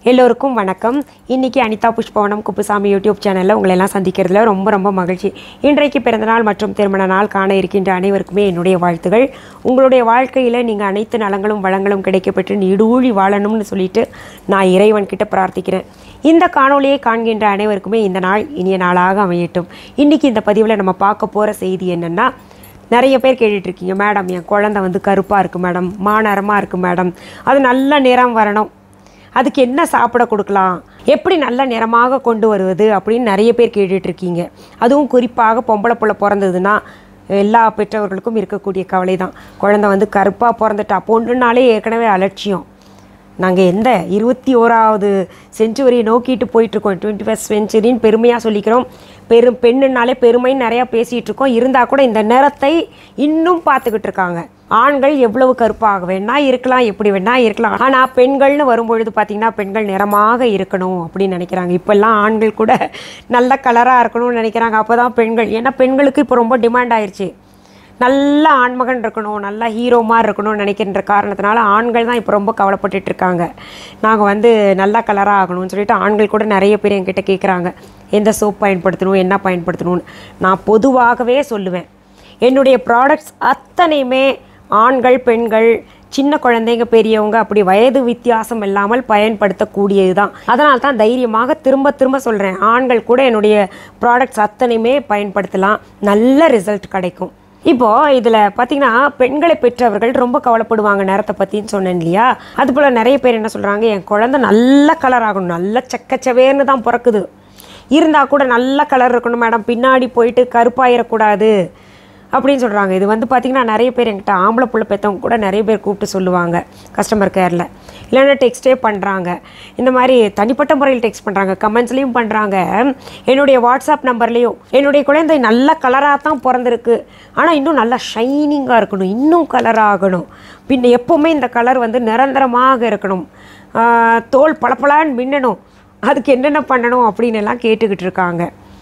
எல்லோருக்கும் வணக்கம் இன்னைக்கு அனிதா புஷ்பவனம் குப்புசாமி யூடியூப் சேனலில் உங்களை எல்லாம் சந்திக்கிறதுல ரொம்ப ரொம்ப மகிழ்ச்சி இன்றைக்கு பிறந்தநாள் மற்றும் திருமண நாள் காண இருக்கின்ற அனைவருக்குமே என்னுடைய வாழ்த்துகள் உங்களுடைய வாழ்க்கையில் நீங்கள் அனைத்து நலங்களும் வளங்களும் கிடைக்கப்பெற்று நீடூழி வாழணும்னு சொல்லிட்டு நான் இறைவன் கிட்ட பிரார்த்திக்கிறேன் இந்த காணொளியை காண்கின்ற அனைவருக்குமே இந்த நாள் இனிய நாளாக அமையட்டும் இன்னைக்கு இந்த பதிவில் நம்ம பார்க்க போகிற செய்தி என்னென்னா நிறைய பேர் கேட்டுட்டு இருக்கீங்க மேடம் என் குழந்தை வந்து கருப்பாக இருக்குது மேடம் மாநரமாக இருக்குது மேடம் அது நல்ல நிறம் வரணும் அதுக்கு என்ன சாப்பிட கொடுக்கலாம் எப்படி நல்ல நிறமாக கொண்டு வருவது அப்படின்னு நிறைய பேர் கேட்டுட்டு இருக்கீங்க அதுவும் குறிப்பாக பொம்பளை புள்ள பிறந்ததுன்னா எல்லா பெற்றவர்களுக்கும் இருக்கக்கூடிய கவலை தான் குழந்தை வந்து கருப்பாக பிறந்துட்டா பொண்ணுனாலே ஏற்கனவே அலட்சியம் நாங்கள் எந்த இருபத்தி ஓராவது செஞ்சுவரியை நோக்கிட்டு போயிட்டுருக்கோம் டுவெண்ட்டி ஃபஸ்ட் செஞ்சுரின்னு பெருமையாக சொல்லிக்கிறோம் பெரும் பெண்ணுனாலே பெருமைன்னு நிறையா பேசிகிட்டு இருக்கோம் இருந்தால் கூட இந்த நிறத்தை இன்னும் பார்த்துக்கிட்டு இருக்காங்க ஆண்கள் எவ்வளவு கருப்பாக வேணா இருக்கலாம் எப்படி வேணா இருக்கலாம் ஆனால் பெண்கள்னு வரும்பொழுது பார்த்தீங்கன்னா பெண்கள் நிறமாக இருக்கணும் அப்படின்னு நினைக்கிறாங்க இப்போல்லாம் ஆண்கள் கூட நல்ல கலராக இருக்கணும்னு நினைக்கிறாங்க அப்போ தான் பெண்கள் ஏன்னா பெண்களுக்கு இப்போ ரொம்ப டிமாண்ட் ஆயிடுச்சு நல்ல ஆண்மகன் இருக்கணும் நல்ல ஹீரோ மாதிரி இருக்கணும்னு நினைக்கின்ற காரணத்தினால ஆண்கள் தான் இப்போ ரொம்ப கவலைப்பட்டுட்டு இருக்காங்க நாங்கள் வந்து நல்ல கலராக ஆகணும்னு சொல்லிட்டு ஆண்கள் கூட நிறைய பேர் என்கிட்ட கேட்குறாங்க எந்த சோப் பயன்படுத்தணும் என்ன பயன்படுத்தணும்னு நான் பொதுவாகவே சொல்லுவேன் என்னுடைய ப்ராடக்ட்ஸ் அத்தனையுமே ஆண்கள் பெண்கள் சின்ன குழந்தைங்க பெரியவங்க அப்படி வயது வித்தியாசம் இல்லாமல் பயன்படுத்தக்கூடியது தான் அதனால தான் தைரியமாக திரும்ப திரும்ப சொல்கிறேன் ஆண்கள் கூட என்னுடைய ப்ராடக்ட்ஸ் அத்தனையுமே பயன்படுத்தலாம் நல்ல ரிசல்ட் கிடைக்கும் இப்போ இதில் பார்த்தீங்கன்னா பெண்களை பெற்றவர்கள் ரொம்ப கவலைப்படுவாங்க நேரத்தை பற்றின்னு சொன்னேன் இல்லையா அதுபோல் நிறைய பேர் என்ன சொல்கிறாங்க என் குழந்தை நல்ல கலர் ஆகணும் நல்ல செக்கச்சவேர்னு தான் பிறக்குது இருந்தால் கூட நல்ல கலர் இருக்கணும் மேடம் பின்னாடி போயிட்டு கருப்பாயிடக்கூடாது அப்படின்னு சொல்கிறாங்க இது வந்து பார்த்திங்கன்னா நிறைய பேர் என்கிட்ட ஆம்பளை புள்ள பெற்றவங்க கூட நிறைய பேர் கூப்பிட்டு சொல்லுவாங்க கஸ்டமர் கேரில் இல்லைன்னா டெக்ஸ்டே பண்ணுறாங்க இந்த மாதிரி தனிப்பட்ட முறையில் டெக்ஸ்ட் பண்ணுறாங்க கமெண்ட்ஸ்லேயும் பண்ணுறாங்க என்னுடைய வாட்ஸ்அப் நம்பர்லேயும் என்னுடைய குழந்தை நல்ல கலராக தான் பிறந்திருக்கு ஆனால் இன்னும் நல்லா ஷைனிங்காக இருக்கணும் இன்னும் கலராக ஆகணும் பின்ன எப்போவுமே இந்த கலர் வந்து நிரந்தரமாக இருக்கணும் ஆஹ் தோல் பளபளன்னு மின்னணும் அதுக்கு என்னென்ன பண்ணணும் அப்படின்னு எல்லாம் கேட்டுக்கிட்டு இருக்காங்க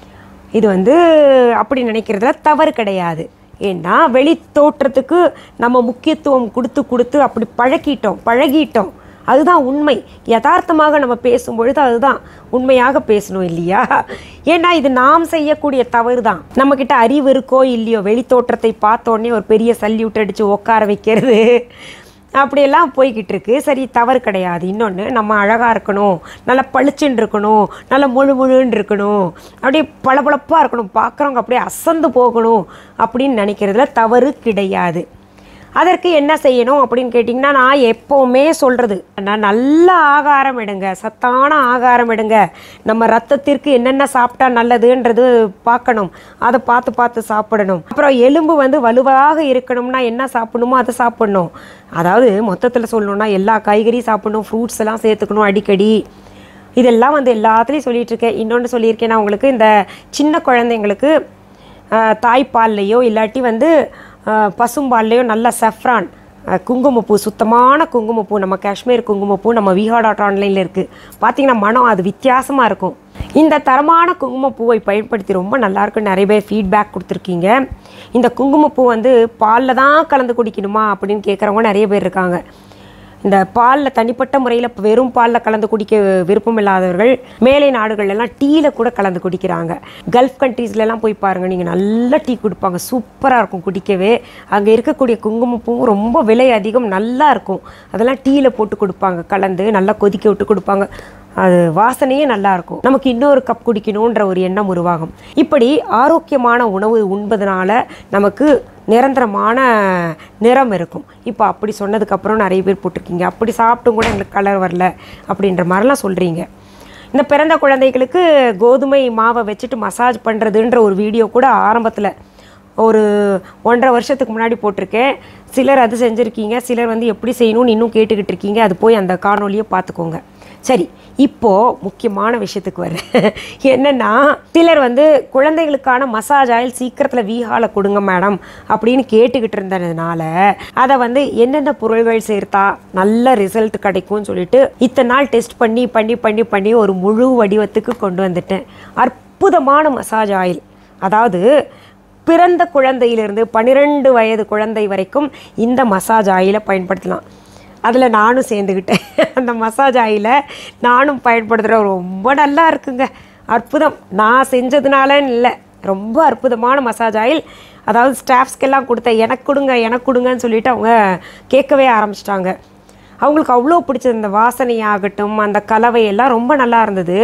இது வந்து அப்படி நினைக்கிறதுல தவறு கிடையாது ஏன்னா வெளி தோற்றத்துக்கு நம்ம முக்கியத்துவம் கொடுத்து கொடுத்து அப்படி பழக்கிட்டோம் பழகிட்டோம் அதுதான் உண்மை யதார்த்தமாக நம்ம பேசும்பொழுது அதுதான் உண்மையாக பேசணும் இல்லையா ஏன்னா இது நாம் செய்யக்கூடிய தவறு தான் நம்மக்கிட்ட அறிவு இருக்கோ இல்லையோ வெளி தோற்றத்தை பார்த்த உடனே ஒரு பெரிய சல்யூட் அடித்து உட்கார வைக்கிறது அப்படியெல்லாம் போய்கிட்டு இருக்கு சரி தவறு கிடையாது இன்னொன்று நம்ம அழகாக இருக்கணும் நல்லா பளிச்சுன்னு இருக்கணும் நல்லா முழு முழுன்னு இருக்கணும் அப்படியே பளபளப்பாக இருக்கணும் பார்க்குறவங்க அப்படியே அசந்து போகணும் அப்படின்னு நினைக்கிறதுல தவறு கிடையாது அதற்கு என்ன செய்யணும் அப்படின்னு கேட்டிங்கன்னா நான் எப்போவுமே சொல்கிறது நான் நல்ல ஆகாரம் எடுங்க சத்தான ஆகாரம் எடுங்க நம்ம ரத்தத்திற்கு என்னென்ன சாப்பிட்டா நல்லதுன்றது பார்க்கணும் அதை பார்த்து பார்த்து சாப்பிடணும் அப்புறம் எலும்பு வந்து வலுவாக இருக்கணும்னா என்ன சாப்பிடணுமோ அதை சாப்பிடணும் அதாவது மொத்தத்தில் சொல்லணும்னா எல்லா காய்கறியும் சாப்பிடணும் ஃப்ரூட்ஸ் எல்லாம் சேர்த்துக்கணும் அடிக்கடி இதெல்லாம் வந்து எல்லாத்துலேயும் சொல்லிட்டு இருக்கேன் இன்னொன்று சொல்லியிருக்கேன் நான் உங்களுக்கு இந்த சின்ன குழந்தைங்களுக்கு ஆஹ், தாய்ப்பால்லையோ இல்லாட்டி வந்து ஆஹ், பசும்பால்லையோ நல்ல சஃப்ரான் ஆஹ், குங்குமப்பூ சுத்தமான குங்குமப்பூ நம்ம காஷ்மீர் குங்குமப்பூ நம்ம விஹா டாட் ஆன்லைனில் இருக்குது பார்த்தீங்கன்னா மனம் அது வித்தியாசமாக இருக்கும் இந்த தரமான குங்குமப்பூவை பயன்படுத்தி ரொம்ப நல்லா இருக்கு நிறைய பேர் ஃபீட்பேக் கொடுத்துருக்கீங்க இந்த குங்குமப்பூ வந்து பாலில் தான் கலந்து குடிக்கணுமா அப்படின்னு கேட்குறவங்க நிறைய பேர் இருக்காங்க இந்த பாலில் தனிப்பட்ட முறையில் வெறும் பாலில் கலந்து குடிக்க விருப்பம் இல்லாதவர்கள் மேலை நாடுகள்லாம் டீயில் கூட கலந்து குடிக்கிறாங்க கல்ஃப் கண்ட்ரீஸ்லலாம் போய் பாருங்கள் நீங்கள் நல்ல டீ கொடுப்பாங்க சூப்பராக இருக்கும் குடிக்கவே அங்கே இருக்கக்கூடிய குங்குமப்பூவும் ரொம்ப விலை அதிகம் நல்லா இருக்கும் அதெல்லாம் டீயில் போட்டு கொடுப்பாங்க கலந்து நல்லா கொதிக்க விட்டு கொடுப்பாங்க அது வாசனையே நல்லா இருக்கும் நமக்கு இன்னொரு கப் குடிக்கணுன்ற ஒரு எண்ணம் உருவாகும் இப்படி ஆரோக்கியமான உணவு உண்பதனால நமக்கு நிரந்தரமான நிறம் இருக்கும் இப்போ அப்படி சொன்னதுக்கப்புறம் நிறைய பேர் போட்டிருக்கீங்க அப்படி சாப்பிட்டும் கூட எங்களுக்கு கலர் வரல அப்படின்ற மாதிரிலாம் சொல்கிறீங்க இந்த பிறந்த குழந்தைகளுக்கு கோதுமை மாவை வச்சுட்டு மசாஜ் பண்ணுறதுன்ற ஒரு வீடியோ கூட ஆரம்பத்தில் ஒரு ஒன்றரை வருஷத்துக்கு முன்னாடி போட்டிருக்கேன் சிலர் அது செஞ்சுருக்கீங்க சிலர் வந்து எப்படி செய்யணும்னு இன்னும் கேட்டுக்கிட்டு இருக்கீங்க அது போய் அந்த காணொலியை பார்த்துக்கோங்க சரி இப்போது முக்கியமான விஷயத்துக்கு வரேன் என்னென்னா சிலர் வந்து குழந்தைகளுக்கான மசாஜ் ஆயில் சீக்கிரத்தில் வீஹால கொடுங்க மேடம் அப்படின்னு கேட்டுக்கிட்டு இருந்ததுனால அதை வந்து என்னென்ன பொருள்கள் சேர்த்தா நல்ல ரிசல்ட் கிடைக்கும்னு சொல்லிட்டு இத்தனை நாள் டெஸ்ட் பண்ணி பண்ணி பண்ணி பண்ணி ஒரு முழு வடிவத்துக்கு கொண்டு வந்துட்டேன் அற்புதமான மசாஜ் ஆயில் அதாவது பிறந்த குழந்தையிலிருந்து பன்னிரெண்டு வயது குழந்தை வரைக்கும் இந்த மசாஜ் ஆயிலை பயன்படுத்தலாம் அதில் நானும் சேர்ந்துக்கிட்டேன் அந்த மசாஜ் ஆயிலை நானும் பயன்படுத்துகிறேன் ரொம்ப நல்லா இருக்குங்க அற்புதம் நான் செஞ்சதுனாலன்னு இல்லை ரொம்ப அற்புதமான மசாஜ் ஆயில் அதாவது ஸ்டாஃப்ஸ்க்கெல்லாம் கொடுத்தேன் எனக்கு கொடுங்க எனக்கு கொடுங்கன்னு சொல்லிட்டு அவங்க கேட்கவே ஆரம்பிச்சிட்டாங்க அவங்களுக்கு அவ்வளோ பிடிச்சது இந்த வாசனையாகட்டும் அந்த கலவையெல்லாம் ரொம்ப நல்லா இருந்தது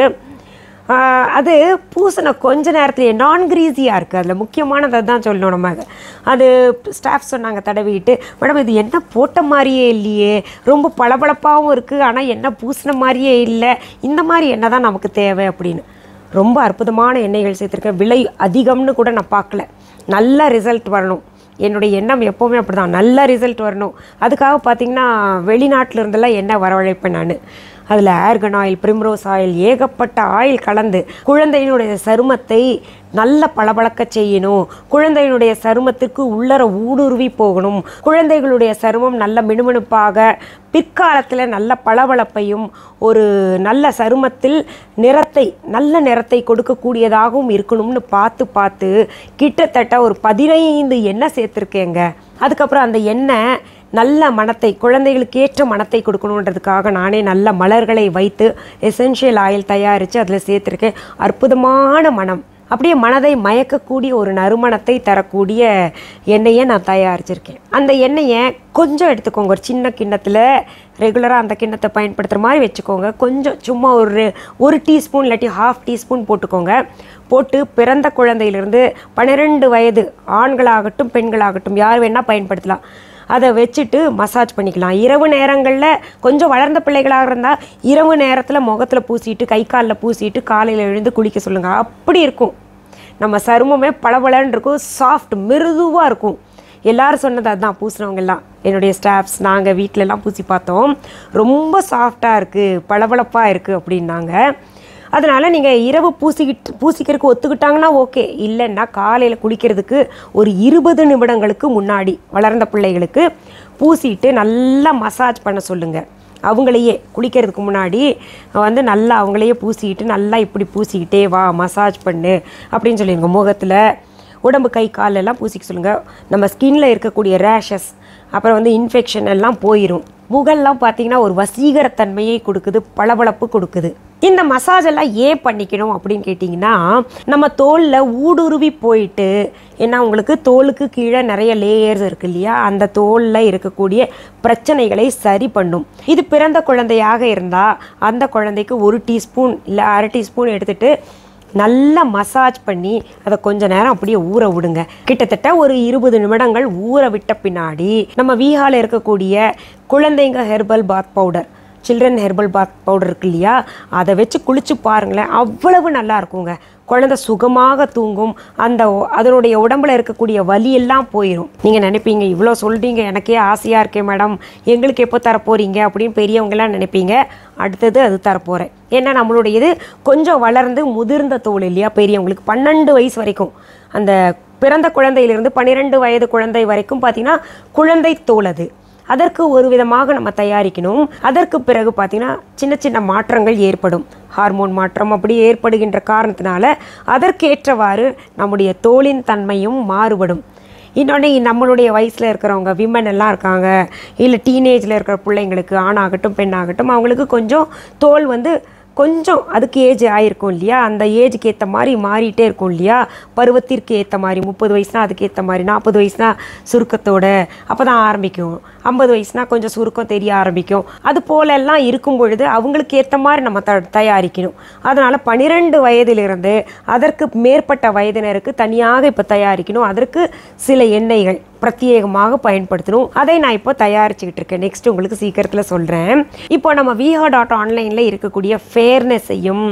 ஆஹ் அது பூசின கொஞ்ச நேரத்துலேயே நான் கிரீஸியாக இருக்குது அதில் முக்கியமானதை தான் சொல்லணும் நம்ம அது ஸ்டாஃப் சொன்னாங்க தடவிட்டு மேடம் இது என்ன போட்ட மாதிரியே இல்லையே ரொம்ப பளபளப்பாகவும் இருக்குது ஆனால் என்ன பூசின மாதிரியே இல்லை இந்த மாதிரி எண்ணெய் தான் நமக்கு தேவை அப்படின்னு ரொம்ப அற்புதமான எண்ணெய்கள் சேர்த்துருக்கேன் விலை அதிகம்னு கூட நான் பார்க்கல நல்ல ரிசல்ட் வரணும் என்னுடைய எண்ணம் எப்போவுமே அப்படி தான் நல்ல ரிசல்ட் வரணும் அதுக்காக பார்த்தீங்கன்னா வெளிநாட்டில் இருந்தெல்லாம் எண்ணெய் வரவழைப்பேன் நான் அதில் ஆர்கன் ஆயில் பிரிம்ரோஸ் ஆயில் ஏகப்பட்ட ஆயில் கலந்து குழந்தையினுடைய சருமத்தை நல்ல பளபளக்க செய்யணும் குழந்தையினுடைய சருமத்திற்கு உள்ளர ஊடுருவி போகணும் குழந்தைகளுடைய சருமம் நல்ல மினுமினுப்பாக பிற்காலத்தில் நல்ல பளபளப்பையும் ஒரு நல்ல சருமத்தில் நிறத்தை நல்ல நிறத்தை கொடுக்கக்கூடியதாகவும் இருக்கணும்னு பார்த்து பார்த்து கிட்டத்தட்ட ஒரு பதினைந்து எண்ணெய் சேர்த்துருக்கேங்க அதுக்கப்புறம் அந்த எண்ணெய் நல்ல மனத்தை குழந்தைகளுக்கு ஏற்ற மனத்தை கொடுக்கணுன்றதுக்காக நானே நல்ல மலர்களை வைத்து எசென்ஷியல் ஆயில் தயாரித்து அதில் சேர்த்துருக்கேன் அற்புதமான மனம் அப்படியே மனதை மயக்கக்கூடிய ஒரு நறுமணத்தை தரக்கூடிய எண்ணெயை நான் தயாரிச்சிருக்கேன் அந்த எண்ணெயை கொஞ்சம் எடுத்துக்கோங்க ஒரு சின்ன கிண்ணத்தில் ரெகுலராக அந்த கிண்ணத்தை பயன்படுத்துகிற மாதிரி வச்சுக்கோங்க கொஞ்சம் சும்மா ஒரு ஒரு டீஸ்பூன் இல்லாட்டி ஹாஃப் டீஸ்பூன் போட்டுக்கோங்க போட்டு பிறந்த குழந்தையிலிருந்து பன்னிரெண்டு வயது ஆண்களாகட்டும் பெண்களாகட்டும் யார் வேணால் பயன்படுத்தலாம் அதை வச்சுட்டு மசாஜ் பண்ணிக்கலாம் இரவு நேரங்களில் கொஞ்சம் வளர்ந்த பிள்ளைகளாக இருந்தால் இரவு நேரத்தில் முகத்தில் பூசிட்டு கை காலில் பூசிட்டு காலையில் எழுந்து குளிக்க சொல்லுங்கள் அப்படி இருக்கும் நம்ம சருமமே பளபளன்னு இருக்கும் சாஃப்ட் மிருதுவாக இருக்கும் எல்லாரும் சொன்னது அதுதான் பூசினவங்க எல்லாம் என்னுடைய ஸ்டாஃப்ஸ் நாங்கள் வீட்டிலலாம் பூசி பார்த்தோம் ரொம்ப சாஃப்டாக இருக்குது பளபளப்பாக இருக்குது அப்படின்னாங்க அதனால் நீங்கள் இரவு பூசிக்கிட்டு பூசிக்கிறதுக்கு ஒத்துக்கிட்டாங்கன்னா ஓகே இல்லைன்னா காலையில் குளிக்கிறதுக்கு ஒரு இருபது நிமிடங்களுக்கு முன்னாடி வளர்ந்த பிள்ளைகளுக்கு பூசிட்டு நல்லா மசாஜ் பண்ண சொல்லுங்கள் அவங்களையே குளிக்கிறதுக்கு முன்னாடி வந்து நல்லா அவங்களையே பூசிக்கிட்டு நல்லா இப்படி பூசிக்கிட்டே வா மசாஜ் பண்ணு அப்படின்னு சொல்லிடுங்க முகத்தில் உடம்பு கை கால் எல்லாம் பூசிக்க சொல்லுங்கள் நம்ம ஸ்கின்ல இருக்கக்கூடிய ரேஷஸ் அப்புறம் வந்து இன்ஃபெக்ஷன் எல்லாம் போயிடும் முகல்லாம் பார்த்தீங்கன்னா ஒரு வசீகரத்தன்மையை கொடுக்குது பளபளப்பு கொடுக்குது இந்த மசாஜ் எல்லாம் ஏன் பண்ணிக்கணும் அப்படின்னு கேட்டிங்கன்னா நம்ம தோலில் ஊடுருவி போயிட்டு ஏன்னா உங்களுக்கு தோலுக்கு கீழே நிறைய லேயர்ஸ் இருக்கு இல்லையா அந்த தோலில் இருக்கக்கூடிய பிரச்சனைகளை சரி பண்ணும் இது பிறந்த குழந்தையாக இருந்தால் அந்த குழந்தைக்கு ஒரு டீஸ்பூன் இல்லை அரை டீஸ்பூன் எடுத்துட்டு நல்லா மசாஜ் பண்ணி அதை கொஞ்ச நேரம் அப்படியே ஊற விடுங்க கிட்டத்தட்ட ஒரு இருபது நிமிடங்கள் ஊற விட்ட பின்னாடி நம்ம வீஹால இருக்கக்கூடிய குழந்தைங்க herbal bath powder children herbal bath powder இருக்கு இல்லையா அதை வச்சு குளிச்சு பாருங்களேன் அவ்வளவு நல்லா இருக்குங்க குழந்தை சுகமாக தூங்கும் அந்த ஒ- அதனுடைய உடம்புல இருக்கக்கூடிய வலி எல்லாம் போயிடும் நீங்கள் நினைப்பீங்க இவ்வளோ சொல்றீங்க எனக்கே ஆசையாக இருக்கே மேடம் எங்களுக்கு எப்போ தரப்போறீங்க அப்படின்னு பெரியவங்கலாம் நினைப்பீங்க அடுத்தது அது தரப்போகிறேன் ஏன்னா நம்மளுடைய இது கொஞ்சம் வளர்ந்து முதிர்ந்த தோல் இல்லையா பெரியவங்களுக்கு பன்னெண்டு வயசு வரைக்கும் அந்த பிறந்த குழந்தையிலிருந்து பன்னிரெண்டு வயது குழந்தை வரைக்கும் பார்த்தீங்கன்னா குழந்தை தோல் அது அதற்கு ஒரு விதமாக நம்ம தயாரிக்கணும் அதற்கு பிறகு பார்த்தீங்கன்னா சின்ன சின்ன மாற்றங்கள் ஏற்படும் ஹார்மோன் மாற்றம் அப்படி ஏற்படுகின்ற காரணத்தினால அதற்கேற்றவாறு நம்முடைய தோலின் தன்மையும் மாறுபடும் இன்னொன்று நம்மளுடைய வயசில் இருக்கிறவங்க விமன் எல்லாம் இருக்காங்க இல்லை டீனேஜில் இருக்கிற பிள்ளைங்களுக்கு ஆணாகட்டும் பெண்ணாகட்டும் அவங்களுக்கு கொஞ்சம் தோல் வந்து கொஞ்சம் அதுக்கு ஏஜ் ஆயிருக்கும் இல்லையா அந்த ஏஜுக்கு ஏற்ற மாதிரி மாறிட்டே இருக்கும் இல்லையா பருவத்திற்கு ஏற்ற மாதிரி முப்பது வயசுனா அதுக்கு ஏற்ற மாதிரி நாற்பது வயசுனா சுருக்கத்தோட அப்போ தான் ஆரம்பிக்கும் ஐம்பது வயசுனா கொஞ்சம் சுருக்கம் தெரிய ஆரம்பிக்கும் அது போலெல்லாம் இருக்கும் பொழுது அவங்களுக்கு ஏற்ற மாதிரி நம்ம த தயாரிக்கணும் அதனால் பன்னிரெண்டு வயதிலிருந்து அதற்கு மேற்பட்ட வயதினருக்கு தனியாக இப்போ தயாரிக்கணும் அதற்கு சில எண்ணெய்கள் பிரத்யேகமாக பயன்படுத்தணும் அதை நான் இப்போ தயாரிச்சுக்கிட்டு இருக்கேன் நெக்ஸ்ட் உங்களுக்கு சீக்கிரத்தில் சொல்கிறேன் இப்போ நம்ம விஹா டாட் ஆன்லைனில் இருக்கக்கூடிய ஃபேர்னஸையும்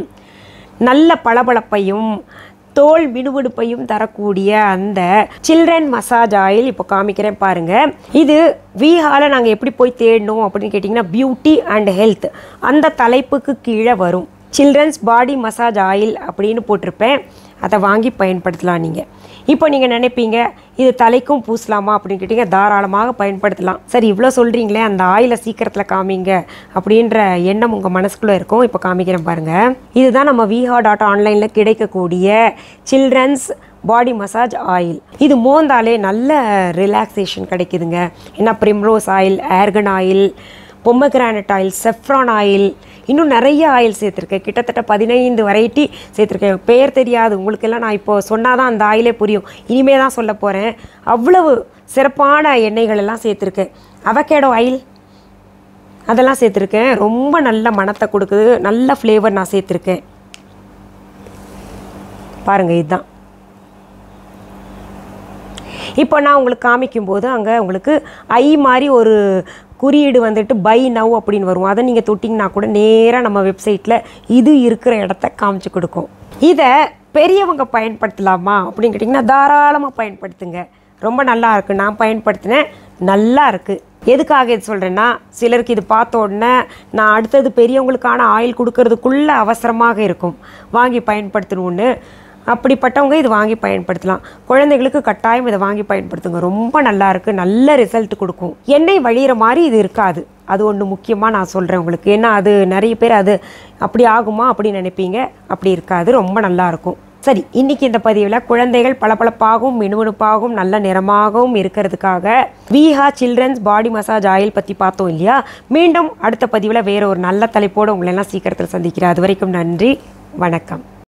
நல்ல பளபளப்பையும் தோல் மினுமினுப்பையும் தரக்கூடிய அந்த சில்ட்ரன் மசாஜ் ஆயில் இப்போ காமிக்கிறேன் பாருங்க இது விஹால நாங்கள் எப்படி போய் தேடணும் அப்படின்னு கேட்டிங்கன்னா பியூட்டி அண்ட் ஹெல்த் அந்த தலைப்புக்கு கீழே வரும் சில்ட்ரன்ஸ் பாடி மசாஜ் ஆயில் அப்படின்னு போட்டிருப்பேன் அதை வாங்கி பயன்படுத்தலாம் நீங்கள் இப்போ நீங்கள் நினைப்பீங்க இது தலைக்கும் பூசலாமா அப்படின்னு கேட்டீங்க தாராளமாக பயன்படுத்தலாம் சரி இவ்வளோ சொல்கிறீங்களே அந்த ஆயிலை சீக்கிரத்தில் காமிங்க அப்படின்ற எண்ணம் உங்கள் மனசுக்குள்ளே இருக்கும் இப்போ காமிக்கிறேன் பாருங்கள் இதுதான் நம்ம விஹா டாட் ஆன்லைனில் கிடைக்கக்கூடிய சில்ட்ரன்ஸ் பாடி மசாஜ் ஆயில் இது மோந்தாலே நல்ல ரிலாக்ஸேஷன் கிடைக்குதுங்க ஏன்னா primrose oil argan oil pomegranate oil saffron oil இன்னும் நிறைய ஆயில் சேர்த்துருக்கேன் கிட்டத்தட்ட பதினைந்து வெரைட்டி சேர்த்துருக்கேன் பேர் தெரியாது உங்களுக்கெல்லாம் நான் இப்போ சொன்னால் தான் அந்த ஆயிலே புரியும் இனிமே தான் சொல்ல போகிறேன் அவ்வளவு சிறப்பான எண்ணெய்கள் எல்லாம் சேர்த்துருக்கேன் அவகேடோ ஆயில் அதெல்லாம் சேர்த்துருக்கேன் ரொம்ப நல்ல மணத்தை கொடுக்குது நல்ல ஃப்ளேவர் நான் சேர்த்துருக்கேன் பாருங்கள் இதுதான் இப்போ நான் உங்களுக்கு காமிக்கும்போது அங்கே உங்களுக்கு ஐ மாதிரி ஒரு குறியீடு வந்துட்டு பை நவ் அப்படின்னு வரும் அதை நீங்கள் தொட்டிங்கன்னா கூட நேராக நம்ம வெப்சைட்டில் இது இருக்கிற இடத்த காமிச்சு கொடுக்கும் இதை பெரியவங்க பயன்படுத்தலாமா அப்படின்னு கேட்டிங்கன்னா தாராளமாக பயன்படுத்துங்க ரொம்ப நல்லா இருக்குது நான் பயன்படுத்தினேன் நல்லா இருக்குது எதுக்காக இது சொல்கிறேன்னா சிலருக்கு இது பார்த்த உடனே நான் அடுத்தது பெரியவங்களுக்கான ஆயில் கொடுக்கறதுக்குள்ள அவசரமாக இருக்கும் வாங்கி பயன்படுத்தணும்னு அப்படிப்பட்டவங்க இது வாங்கி பயன்படுத்தலாம் குழந்தைகளுக்கு கட்டாயம் இதை வாங்கி பயன்படுத்துங்க ரொம்ப நல்லா இருக்கு நல்ல ரிசல்ட் கொடுக்கும் எண்ணெய் வழியிற மாதிரி இது இருக்காது அது ஒன்று முக்கியமாக நான் சொல்கிறேன் உங்களுக்கு ஏன்னா அது நிறைய பேர் அது அப்படி ஆகுமா அப்படின்னு நினைப்பீங்க அப்படி இருக்காது ரொம்ப நல்லா இருக்கும் சரி இன்னைக்கு இந்த பதிவில் குழந்தைகள் பளபளப்பாகவும் மினுமினுப்பாகவும் நல்ல நிறமாகவும் இருக்கிறதுக்காக Veeha children's body massage oil பற்றி பார்த்தோம் இல்லையா மீண்டும் அடுத்த பதிவில் வேற ஒரு நல்ல தலைப்போடு உங்களை எல்லாம் சீக்கிரத்தில் சந்திக்கிறேன் அது வரைக்கும் நன்றி வணக்கம்